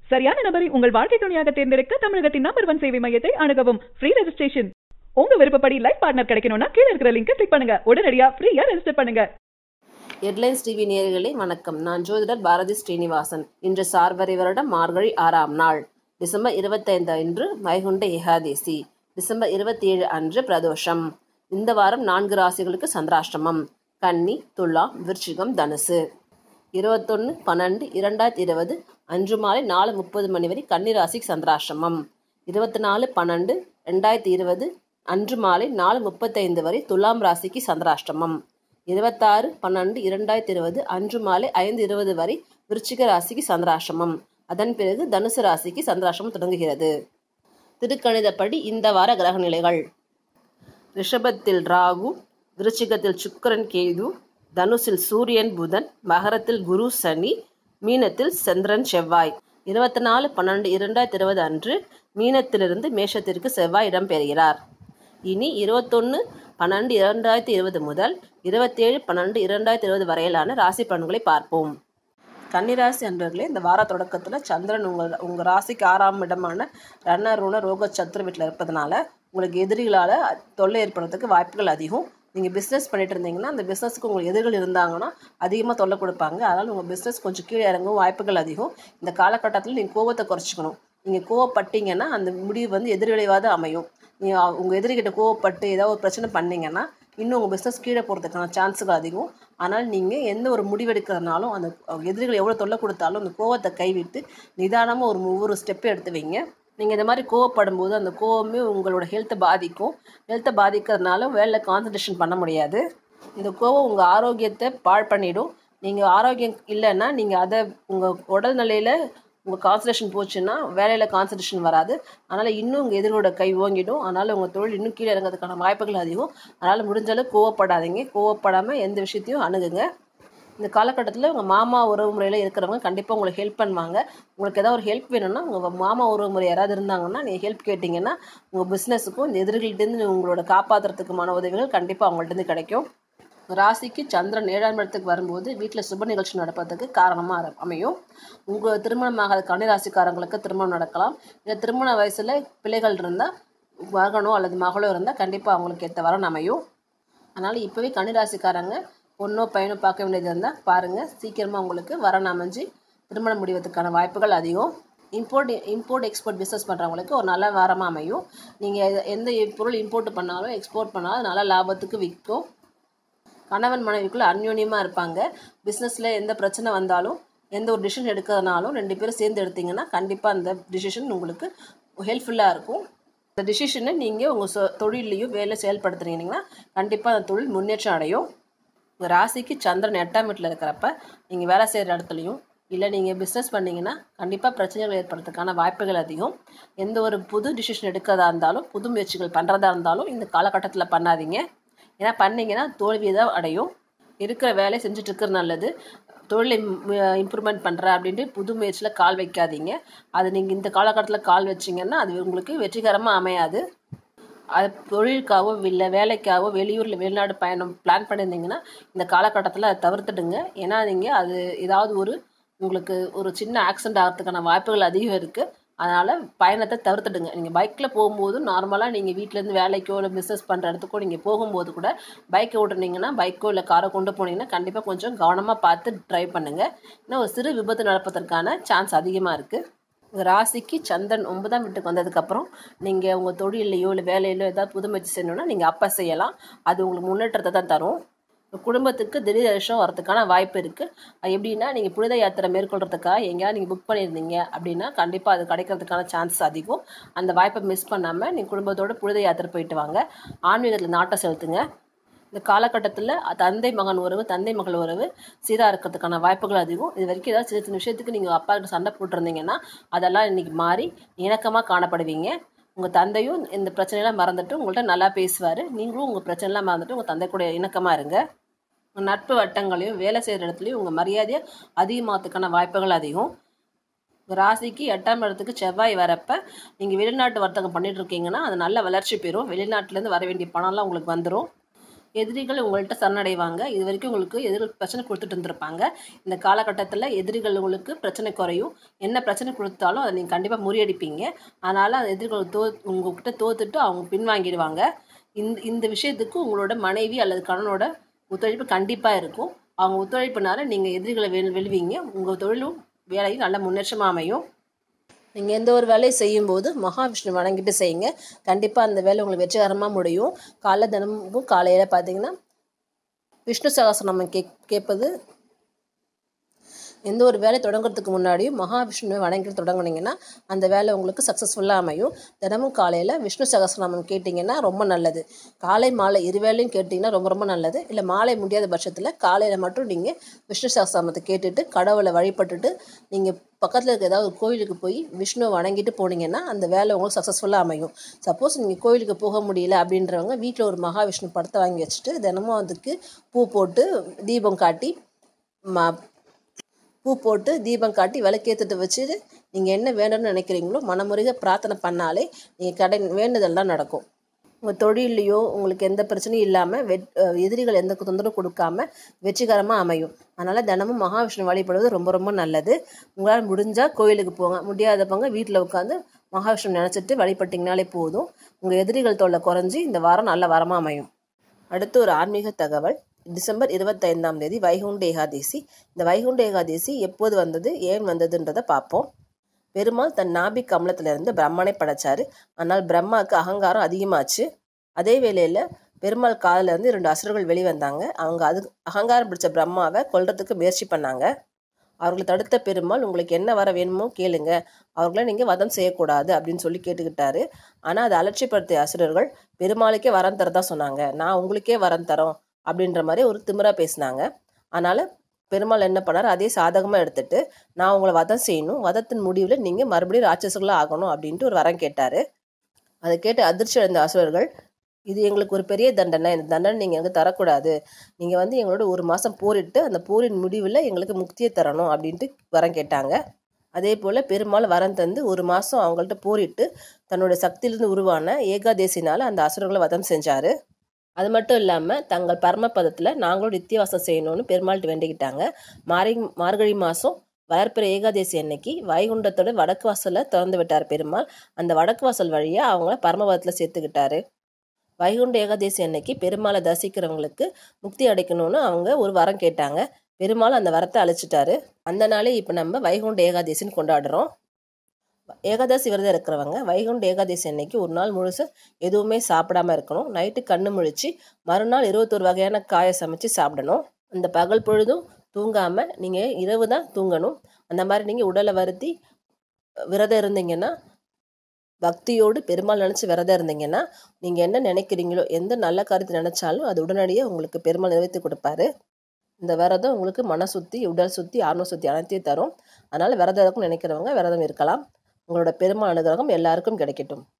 சரியான நபரை உங்கள் வாழ்க்கை துணையாக தேர்ந்தெடுக்க தமிழகத்தின் நம்பர் ஒன் சேவை மையத்தை அணுகவும் ஃப்ரீ ரெஜிஸ்ட்ரேஷன் உங்க விருப்பப்படி லைஃப் பார்ட்னர் கிடைக்கணும்னா கீழ இருக்கிற லிங்கை கிளிக் பண்ணுங்க உடனடியா ஃப்ரீயா ரெஜிஸ்டர் பண்ணுங்க ஹெட்லைன்ஸ் டிவி நேயர்களே வணக்கம் நான் ஜோதிடர் பாரதி ஸ்ரீனிவாசன் இன்று சார்வரை வருடம் மார்கழி ஆறாம் நாள் டிசம்பர் இருபத்தைந்து அன்று வைகுண்ட ஏகாதேசி டிசம்பர் இருபத்தி ஏழு அன்று பிரதோஷம் இந்த வாரம் நான்கு ராசிகளுக்கு சந்திராஷ்டமம் கன்னி துலாம் விருச்சிகம் தனுசு இருபத்தொன்று பன்னெண்டு இரண்டாயிரத்தி இருபது அன்று மாலை நாலு முப்பது மணி வரை கன்னி ராசிக்கு சந்திராஷ்டமம் இருபத்தி நாலு பன்னெண்டு ரெண்டாயிரத்தி இருபது அன்று மாலை நாலு முப்பத்தைந்து வரை துலாம் ராசிக்கு சந்திராஷ்டமம் இருபத்தாறு பன்னெண்டு இரண்டாயிரத்தி இருபது அன்று மாலை ஐந்து இருபது வரை விருச்சிக ராசிக்கு சந்திராஷ்டமம் அதன் பிறகு தனுசு ராசிக்கு சந்திராஷ்டமம் தொடங்குகிறது திருக்கணிதப்படி இந்த வார கிரக நிலைகள் ரிஷபத்தில் ராகு விருச்சிகத்தில் சுக்கிரன் கேது தனுசில் சூரியன் புதன் மகரத்தில் குரு சனி மீனத்தில் சந்திரன் செவ்வாய் இருபத்தி நாலு பன்னெண்டு இரண்டாயிரத்தி இருபது அன்று மீனத்திலிருந்து மேஷத்திற்கு செவ்வாய் இடம்பெறுகிறார் இனி இருபத்தொன்று பன்னெண்டு இரண்டாயிரத்தி இருபது முதல் இருபத்தேழு பன்னெண்டு இரண்டாயிரத்தி இருபது வரையிலான ராசி பலன்களை பார்ப்போம் கன்னிராசி அன்பர்களே இந்த வார தொடக்கத்தில் சந்திரன் உங்கள் உங்கள் ராசிக்கு ஆறாம் இடமான ரண ருண ரோக சத்துரு வீட்டில் இருப்பதனால உங்களுக்கு எதிரிகளால் தொல்லை ஏற்படுறதுக்கு வாய்ப்புகள் அதிகம் நீங்கள் பிஸ்னஸ் பண்ணிட்டு இருந்தீங்கன்னா அந்த பிஸ்னஸுக்கு உங்களுக்கு எதிரிகள் இருந்தாங்கன்னா அதிகமாக தொல்லை கொடுப்பாங்க அதனால் உங்கள் பிஸ்னஸ் கொஞ்சம் கீழே இறங்கும் வாய்ப்புகள் அதிகம் இந்த காலகட்டத்தில் நீங்கள் கோவத்தை குறைச்சிக்கணும் நீங்கள் கோவப்பட்டீங்கன்னா அந்த முடிவு வந்து எதிர்விளைவாக தான் அமையும் நீங்கள் உங்கள் எதிரிகிட்ட கோவப்பட்டு ஏதாவது ஒரு பிரச்சனை பண்ணீங்கன்னா இன்னும் உங்கள் பிஸ்னஸ் கீழே போகிறதுக்கான சான்ஸுகள் அதிகம் ஆனால் நீங்கள் எந்த ஒரு முடிவெடுக்கிறதுனாலும் அந்த எதிரிகள் எவ்வளோ தொல்லை கொடுத்தாலும் அந்த கோவத்தை கைவிட்டு நிதானமாக ஒரு ஒவ்வொரு ஸ்டெப்பை எடுத்து வைங்க நீங்கள் இந்த மாதிரி கோவப்படும் போது அந்த கோவமே உங்களோட ஹெல்த்தை பாதிக்கும் ஹெல்த்தை பாதிக்கிறதுனால வேலையில் கான்சன்ட்ரேஷன் பண்ண முடியாது இந்த கோவம் உங்கள் ஆரோக்கியத்தை பாழ் பண்ணிடும் நீங்கள் ஆரோக்கியம் இல்லைன்னா நீங்கள் அதை உங்கள் உடல் நிலையில் உங்கள் கான்சன்ட்ரேஷன் போச்சுன்னா வேலையில் கான்சன்ட்ரேஷன் வராது அதனால் இன்னும் உங்கள் எதிரோட கை ஓங்கிடும் அதனால் உங்கள் தொழில் இன்னும் கீழே இறங்கிறதுக்கான வாய்ப்புகள் அதிகம் அதனால் முடிஞ்சளவு கோவப்படாதீங்க கோவப்படாமல் எந்த விஷயத்தையும் அணுகுங்க இந்த காலகட்டத்தில் உங்கள் மாமா உறவு முறையில் இருக்கிறவங்க கண்டிப்பாக உங்களுக்கு ஹெல்ப் பண்ணுவாங்க உங்களுக்கு ஏதாவது ஒரு ஹெல்ப் வேணும்னா உங்கள் மாமா உறவு முறை யாராவது இருந்தாங்கன்னா நீங்கள் ஹெல்ப் கேட்டிங்கன்னா உங்கள் பிஸ்னஸுக்கும் இந்த எதிரிகள்கிட்டேருந்து உங்களோட காப்பாற்றுறதுக்குமான உதவிகள் கண்டிப்பாக அவங்கள்ட்டேருந்து கிடைக்கும் ராசிக்கு சந்திரன் ஏழாம் இடத்துக்கு வரும்போது வீட்டில் சுப நிகழ்ச்சி நடப்பதற்கு காரணமாக அமையும் உங்கள் திருமணமாகாத கன்னிராசிக்காரங்களுக்கு திருமணம் நடக்கலாம் இல்லை திருமண வயசில் பிள்ளைகள் இருந்தால் மகனோ அல்லது மகளோ இருந்தால் கண்டிப்பாக அவங்களுக்கு ஏற்ற வரன் அமையும் அதனால் இப்போவே கன்னிராசிக்காரங்க பொண்ணோ பையனோ பார்க்க வேண்டியது இருந்தால் பாருங்கள் சீக்கிரமாக உங்களுக்கு வரன் அமைஞ்சு திருமணம் முடிவதற்கான வாய்ப்புகள் அதிகம் இம்போர்ட் இம்போர்ட் எக்ஸ்போர்ட் பிஸ்னஸ் பண்ணுறவங்களுக்கு ஒரு நல்ல வாரமாக அமையும் நீங்கள் எந்த பொருள் இம்போர்ட் பண்ணாலும் எக்ஸ்போர்ட் பண்ணாலும் நல்ல லாபத்துக்கு விற்கும் கணவன் மனைவிக்குள்ளே அந்யோன்யமாக இருப்பாங்க பிஸ்னஸில் எந்த பிரச்சனை வந்தாலும் எந்த ஒரு டிசிஷன் எடுக்கிறதுனாலும் ரெண்டு பேரும் சேர்ந்து எடுத்திங்கன்னா கண்டிப்பாக அந்த டிசிஷன் உங்களுக்கு ஹெல்ப்ஃபுல்லாக இருக்கும் அந்த டிசிஷனை நீங்கள் உங்கள் சொ தொழிலையும் வேலை செயல்படுத்துறீங்கன்னா கண்டிப்பாக அந்த தொழில் முன்னேற்றம் அடையும் உங்கள் ராசிக்கு சந்திரன் எட்டாம் வீட்டில் இருக்கிறப்ப நீங்கள் வேலை செய்கிற இடத்துலையும் இல்லை நீங்கள் பிஸ்னஸ் பண்ணிங்கன்னா கண்டிப்பாக பிரச்சனைகள் ஏற்படுறதுக்கான வாய்ப்புகள் அதிகம் எந்த ஒரு புது டிசிஷன் எடுக்கிறதா இருந்தாலும் புது முயற்சிகள் பண்ணுறதா இருந்தாலும் இந்த காலகட்டத்தில் பண்ணாதீங்க ஏன்னா பண்ணிங்கன்னா தோல்வியை தான் அடையும் இருக்கிற வேலையை செஞ்சுட்டு இருக்கிறது நல்லது தொழிலை இம்ப்ரூவ்மெண்ட் பண்ணுறேன் அப்படின்ட்டு புது முயற்சியில் கால் வைக்காதீங்க அது நீங்கள் இந்த காலகட்டத்தில் கால் வச்சிங்கன்னா அது உங்களுக்கு வெற்றிகரமாக அமையாது அது தொழிலுக்காகவோ இல்லை வேலைக்காகவோ வெளியூரில் வெளிநாடு பயணம் பிளான் பண்ணியிருந்தீங்கன்னா இந்த காலகட்டத்தில் அதை தவிர்த்துடுங்க ஏன்னா நீங்கள் அது ஏதாவது ஒரு உங்களுக்கு ஒரு சின்ன ஆக்சிடென்ட் ஆகிறதுக்கான வாய்ப்புகள் அதிகம் இருக்குது அதனால் பயணத்தை தவிர்த்துடுங்க நீங்கள் பைக்கில் போகும்போது நார்மலாக நீங்கள் வீட்டிலேருந்து வேலைக்கோ இல்லை பிஸ்னஸ் பண்ணுற இடத்துக்கோ நீங்கள் போகும்போது கூட பைக்கை ஓட்டுனீங்கன்னா பைக்கோ இல்லை காரை கொண்டு போனீங்கன்னா கண்டிப்பாக கொஞ்சம் கவனமாக பார்த்து ட்ரைவ் பண்ணுங்கள் ஏன்னா ஒரு சிறு விபத்து நடப்பதற்கான சான்ஸ் அதிகமாக இருக்குது உங்கள் ராசிக்கு சந்திரன் ஒன்பதாம் வீட்டுக்கு வந்ததுக்கப்புறம் நீங்கள் உங்கள் தொழிலையோ இல்லை வேலையிலோ ஏதாவது புது முயற்சி செய்யணுன்னா நீங்கள் அப்போ செய்யலாம் அது உங்களுக்கு முன்னேற்றத்தை தான் தரும் குடும்பத்துக்கு திடீர் அதிர்ஷ்டம் வரதுக்கான வாய்ப்பு இருக்குது அது எப்படின்னா நீங்கள் புனித யாத்திரை மேற்கொள்கிறதுக்காக எங்கேயாவது நீங்கள் புக் பண்ணியிருந்தீங்க அப்படின்னா கண்டிப்பாக அது கிடைக்கிறதுக்கான சான்ஸ் அதிகம் அந்த வாய்ப்பை மிஸ் பண்ணாமல் நீங்கள் குடும்பத்தோட புனித யாத்திரை போயிட்டு வாங்க ஆன்மீகத்தில் நாட்டை செலுத்துங்க இந்த காலகட்டத்தில் தந்தை மகன் உறவு தந்தை மகள் உறவு சீராக இருக்கிறதுக்கான வாய்ப்புகள் அதிகம் இது வரைக்கும் ஏதாவது சின்ன சின்ன விஷயத்துக்கு நீங்கள் அப்பா கிட்ட சண்டை போட்டிருந்தீங்கன்னா அதெல்லாம் இன்றைக்கி மாறி இணக்கமாக காணப்படுவீங்க உங்கள் தந்தையும் இந்த பிரச்சனையெல்லாம் மறந்துட்டு உங்கள்கிட்ட நல்லா பேசுவார் நீங்களும் உங்கள் பிரச்சனைலாம் மறந்துட்டு உங்கள் தந்தை கூட இணக்கமாக இருங்க உங்கள் நட்பு வட்டங்களையும் வேலை செய்கிற இடத்துலையும் உங்கள் மரியாதையை அதிகமாகறதுக்கான வாய்ப்புகள் அதிகம் உங்கள் ராசிக்கு எட்டாம் இடத்துக்கு செவ்வாய் வரப்ப நீங்கள் வெளிநாட்டு வர்த்தகம் பண்ணிட்டு இருக்கீங்கன்னா அது நல்ல வளர்ச்சி பெறும் வெளிநாட்டிலேருந்து வர வேண்டிய பணம்லாம் உங்களுக்கு வந்துடும் எதிரிகள் உங்கள்கிட்ட சரணடைவாங்க இது வரைக்கும் உங்களுக்கு எதிரிகள் பிரச்சனை கொடுத்துட்டு இருந்திருப்பாங்க இந்த காலகட்டத்தில் எதிரிகள் உங்களுக்கு பிரச்சனை குறையும் என்ன பிரச்சனை கொடுத்தாலும் அதை நீங்கள் கண்டிப்பாக முறியடிப்பீங்க அதனால் அந்த எதிரிகள் தோ உங்ககிட்ட தோத்துட்டு அவங்க பின்வாங்கிடுவாங்க இந்த இந்த விஷயத்துக்கு உங்களோட மனைவி அல்லது கணவனோட ஒத்துழைப்பு கண்டிப்பாக இருக்கும் அவங்க ஒத்துழைப்புனால நீங்கள் எதிரிகளை வெல் வெல்வீங்க உங்கள் தொழிலும் வேலையும் நல்ல முன்னேற்றமாக அமையும் நீங்கள் எந்த ஒரு வேலையை செய்யும்போது மகாவிஷ்ணு வணங்கிட்டு செய்யுங்க கண்டிப்பாக அந்த வேலை உங்களுக்கு வெற்றிகரமாக முடியும் காலைல தினமும் காலையில் பார்த்தீங்கன்னா விஷ்ணு சகஸ்ரநாமம் கே கேட்பது எந்த ஒரு வேலை தொடங்குறதுக்கு முன்னாடியும் மகாவிஷ்ணுவை வணங்கி தொடங்குனீங்கன்னா அந்த வேலை உங்களுக்கு சக்ஸஸ்ஃபுல்லாக அமையும் தினமும் காலையில் விஷ்ணு சகஸ்ரநாமம் கேட்டிங்கன்னா ரொம்ப நல்லது காலை மாலை இரு வேளையும் கேட்டிங்கன்னா ரொம்ப ரொம்ப நல்லது இல்லை மாலை முடியாத பட்சத்தில் காலையில் மட்டும் நீங்கள் விஷ்ணு சகஸ்ரநாமத்தை கேட்டுட்டு கடவுளை வழிபட்டுட்டு நீங்கள் பக்கத்தில் இருக்க ஏதாவது கோயிலுக்கு போய் விஷ்ணுவை வணங்கிட்டு போனீங்கன்னா அந்த வேலை உங்களுக்கு சக்ஸஸ்ஃபுல்லாக அமையும் சப்போஸ் நீங்கள் கோயிலுக்கு போக முடியல அப்படின்றவங்க வீட்டில் ஒரு மகாவிஷ்ணு படத்தை வாங்கி வச்சுட்டு தினமும் அதுக்கு பூ போட்டு தீபம் காட்டி ம பூ போட்டு தீபம் காட்டி விளக்கேற்றிட்டு வச்சுட்டு நீங்கள் என்ன வேணும்னு நினைக்கிறீங்களோ மனமுருக பிரார்த்தனை பண்ணாலே நீங்கள் கடை வேண்டுதல்லாம் நடக்கும் உங்கள் தொழிலையோ உங்களுக்கு எந்த பிரச்சனையும் இல்லாமல் வெட் எதிரிகள் எந்த தொந்தரவும் கொடுக்காம வெற்றிகரமாக அமையும் அதனால் தினமும் மகாவிஷ்ணு வழிபடுவது ரொம்ப ரொம்ப நல்லது உங்களால் முடிஞ்சால் கோயிலுக்கு போங்க முடியாதவங்க வீட்டில் உட்காந்து மகாவிஷ்ணு நினச்சிட்டு வழிபட்டிங்கனாலே போதும் உங்கள் எதிரிகள் தொல்லை குறைஞ்சி இந்த வாரம் நல்ல வாரமாக அமையும் அடுத்து ஒரு ஆன்மீக தகவல் டிசம்பர் இருபத்தைந்தாம் தேதி வைகுண்ட ஏகாதேசி இந்த வைகுண்ட ஏகாதேசி எப்போது வந்தது ஏன் வந்ததுன்றதை பார்ப்போம் பெருமாள் தன் நாபி கமலத்திலிருந்து பிரம்மனை படைச்சாரு ஆனால் பிரம்மாவுக்கு அகங்காரம் அதிகமாச்சு அதே வேளையில் பெருமாள் காலில் இருந்து ரெண்டு அசுரர்கள் வெளிவந்தாங்க அவங்க அது அகங்காரம் பிடிச்ச பிரம்மாவை கொல்றதுக்கு முயற்சி பண்ணாங்க அவர்களை தடுத்த பெருமாள் உங்களுக்கு என்ன வர வேணுமோ கேளுங்க அவர்களை நீங்கள் வதம் செய்யக்கூடாது அப்படின்னு சொல்லி கேட்டுக்கிட்டாரு ஆனால் அதை அலட்சியப்படுத்திய அசுரர்கள் பெருமாளுக்கே வரம் தரதா சொன்னாங்க நான் உங்களுக்கே வரம் தரோம் அப்படின்ற மாதிரி ஒரு திமிரா பேசினாங்க அதனால் பெருமாள் என்ன பண்ணார் அதே சாதகமாக எடுத்துட்டு நான் உங்களை வதம் செய்யணும் வதத்தின் முடிவில் நீங்கள் மறுபடியும் ராட்சசர்களாக ஆகணும் அப்படின்ட்டு ஒரு வரம் கேட்டார் அதை கேட்டு அதிர்ச்சி அடைந்த அசுரர்கள் இது எங்களுக்கு ஒரு பெரிய தண்டனை இந்த தண்டனை நீங்கள் எங்களுக்கு தரக்கூடாது நீங்கள் வந்து எங்களோட ஒரு மாதம் போரிட்டு அந்த போரின் முடிவில் எங்களுக்கு முக்தியை தரணும் அப்படின்ட்டு வரம் கேட்டாங்க அதே போல் பெருமாள் வரம் தந்து ஒரு மாதம் அவங்கள்ட்ட போரிட்டு தன்னோட சக்தியிலிருந்து உருவான ஏகாதேசினால் அந்த அசுரர்களை வதம் செஞ்சார் அது மட்டும் இல்லாமல் தங்கள் பரமபதத்தில் நாங்களும் நித்தியவாசம் செய்யணும்னு பெருமாள்கிட்ட வேண்டிக்கிட்டாங்க மாரி மார்கழி மாதம் வளர்ப்பிற ஏகாதேசி அன்னைக்கு வைகுண்டத்தோட வடக்கு வாசலை திறந்து விட்டார் பெருமாள் அந்த வடக்கு வாசல் வழியாக அவங்கள பரமபதத்தில் சேர்த்துக்கிட்டாரு வைகுண்ட ஏகாதேசி அன்னைக்கு பெருமாளை தரிசிக்கிறவங்களுக்கு முக்தி அடைக்கணும்னு அவங்க ஒரு வரம் கேட்டாங்க பெருமாள் அந்த வரத்தை அழைச்சிட்டாரு அந்த நாளே இப்போ நம்ம வைகுண்ட ஏகாதேசின்னு கொண்டாடுறோம் ஏகாதசி விரதம் இருக்கிறவங்க வைகுண்ட ஏகாதசி அன்னைக்கு ஒரு நாள் முழுசு எதுவுமே சாப்பிடாம இருக்கணும் நைட்டு கண்ணு முழிச்சு மறுநாள் இருபத்தொரு வகையான காயை சமைச்சு சாப்பிடணும் அந்த பகல் பொழுதும் தூங்காம நீங்க இரவு தான் தூங்கணும் அந்த மாதிரி நீங்க உடலை வருத்தி விரதம் இருந்தீங்கன்னா பக்தியோடு பெருமாள் நினச்சி விரதம் இருந்தீங்கன்னா நீங்கள் என்ன நினைக்கிறீங்களோ எந்த நல்ல காரியத்தை நினச்சாலும் அது உடனடியாக உங்களுக்கு பெருமாள் நிறைவேற்றி கொடுப்பாரு இந்த விரதம் உங்களுக்கு மன சுத்தி உடல் சுத்தி ஆன்ம சுத்தி அனைத்தையும் தரும் அதனால் விரதம் இருக்கும்னு நினைக்கிறவங்க விரதம் இருக்கலாம் உங்களோட பெருமாள் அனுகிரகம் எல்லாருக்கும் கிடைக்கட்டும்